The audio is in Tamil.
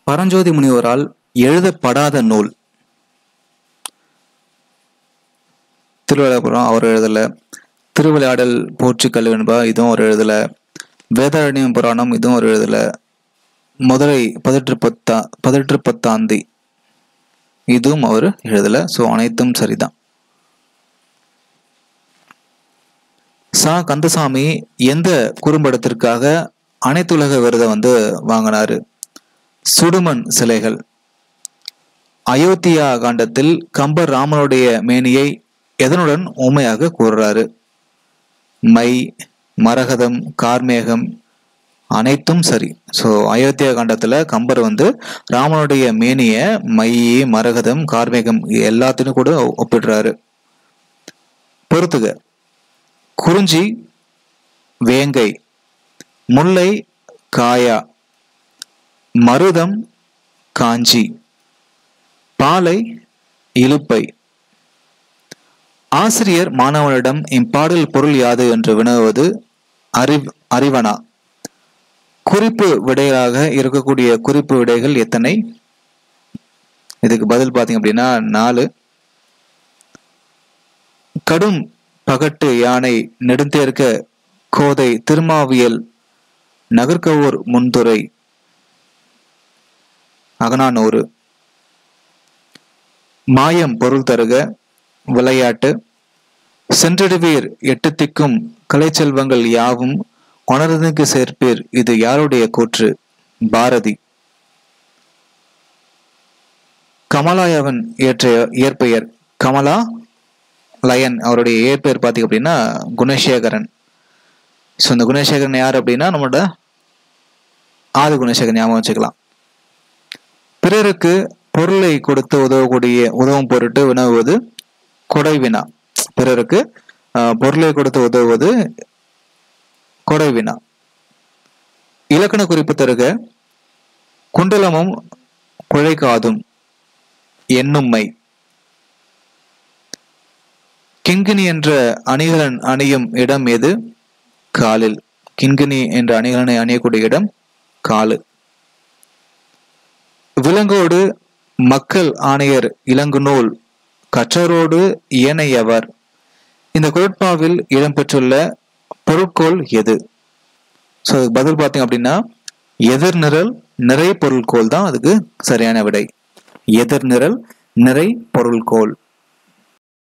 பரஞ்சோதி முனிவரால் எழுதப்படாத நூல் திருவிழாபுரம் அவர் எழுதல திருவிளையாடல் போற்றி கல்வென்பா இதுவும் அவர் எழுதல வேதாரண்யம் புராணம் இதுவும் அவர் எழுதல மதுரை பதிற்று பத்தா பதிற்று பத்தாந்தி இதுவும் அவர் எழுதல ஸோ அனைத்தும் சரிதான் சா கந்தசாமி எந்த குறும்படத்திற்காக அனைத்துலக விருதை வந்து வாங்கினாரு சுடுமண் சிலைகள் அயோத்தியா காண்டத்தில் கம்பர் ராமனுடைய மேனியை எதனுடன் உண்மையாக கூறுறாரு மை மரகதம் கார்மேகம் அனைத்தும் சரி ஸோ அயோத்தியா காண்டத்தில் கம்பர் வந்து ராமனுடைய மேனிய மை மரகதம் கார்மேகம் எல்லாத்தையும் கூட ஒப்பிடுறாரு பொறுத்துக குறிஞ்சி வேங்கை முல்லை காயா மருதம் காஞ்சி பாலை இலுப்பை ஆசிரியர் மாணவனிடம் இப்பாடல் பொருள் யாது என்று வினவுவது அறிவ் அறிவனா குறிப்பு விடையாக இருக்கக்கூடிய குறிப்பு விடைகள் எத்தனை இதுக்கு பதில் பார்த்தீங்க அப்படின்னா நாலு கடும் பகட்டு யானை நெடுந்தேர்க்க கோதை திருமாவியல் நகர்கவூர் முன்துறை அகனானூறு மாயம் பொருள் தருக விளையாட்டு சென்றிடுவீர் எட்டு திக்கும் கலைச்செல்வங்கள் யாவும் உணர்ந்துக்கு சேர்ப்பீர் இது யாருடைய கூற்று பாரதி கமலாயவன் ஏற்ற இயற்பெயர் கமலா லயன் அவருடைய இயற்பெயர் பார்த்தீங்க அப்படின்னா குணசேகரன் ஸோ இந்த குணசேகரன் யார் அப்படின்னா நம்மளோட ஆதி குணசேகரன் ஞாபகம் வச்சுக்கலாம் பிறருக்கு பொருளை கொடுத்து உதவக்கூடிய உதவும் பொருட்டு வினவுவது கொடை வினா பிறருக்கு பொருளை கொடுத்து உதவுவது கொடை வினா இலக்கண குறிப்பு தருக குண்டலமும் குழைக்காதும் என்னும்மை கிங்கினி என்ற அணிகலன் அணியும் இடம் எது காலில் கிண்கிணி என்ற அணிகலனை அணியக்கூடிய இடம் காலு விலங்கோடு மக்கள் ஆணையர் இளங்கு நூல் கற்றரோடு ஏனையவர் இந்த குரட்பாவில் இடம்பெற்றுள்ள பொருட்கோள் எது ஸோ அதுக்கு பதில் பார்த்தீங்க அப்படின்னா எதிர்நிரல் நிறை பொருட்கோள் தான் அதுக்கு சரியான விடை எதிர்நிரல் நிறை பொருள்கோள்